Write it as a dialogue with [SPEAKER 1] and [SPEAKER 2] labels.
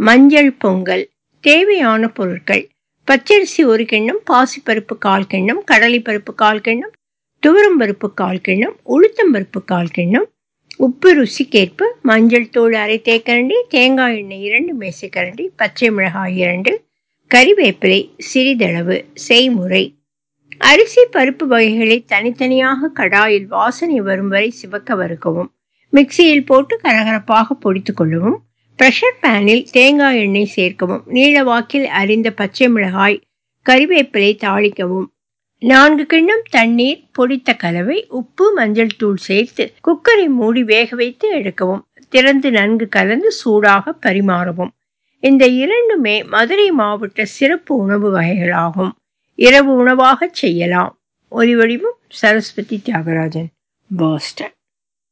[SPEAKER 1] மஞ்சள் பொங்கல் தேவையான பொருட்கள் பச்சரிசி ஒரு கிண்ணம் பாசிப்பருப்பு கால் கிண்ணம் கடலைப்பருப்பு கால் கிண்ணம் துவரம்பருப்பு கால் கிண்ணம் உளுத்தம்பருப்பு கால் கிண்ணம் உப்பு ருசிக்கேற்ப மஞ்சள் தூள் அரை தேக்கரண்டி தேங்காய் எண்ணெய் இரண்டு மேசைக்கரண்டி பச்சை மிளகாய் இரண்டு கறிவேப்பிலை சிறிதளவு செய்முறை அரிசி பருப்பு வகைகளை தனித்தனியாக கடாயில் வாசனை வரும் வரை சிவக்க வறுக்கவும் மிக்சியில் போட்டு கரகரப்பாக பொடித்து கொள்ளவும் ப்ரெஷர் பேனில் தேங்காய் எண்ணெய் சேர்க்கவும் நீளவாக்கில் அரிந்த பச்சை மிளகாய் கறிவேப்பிலை தாளிக்கவும் நான்கு கிண்ணம் தண்ணீர் பொடித்த கலவை உப்பு மஞ்சள் தூள் சேர்த்து குக்கரை மூடி வேக வைத்து எடுக்கவும் திறந்து நன்கு கலந்து சூடாக பரிமாறவும் இந்த இரண்டுமே மதுரை மாவட்ட சிறப்பு உணவு வகைகளாகும் இரவு உணவாக செய்யலாம் ஒலி வடிவம் சரஸ்வதி தியாகராஜன் பாஸ்டன்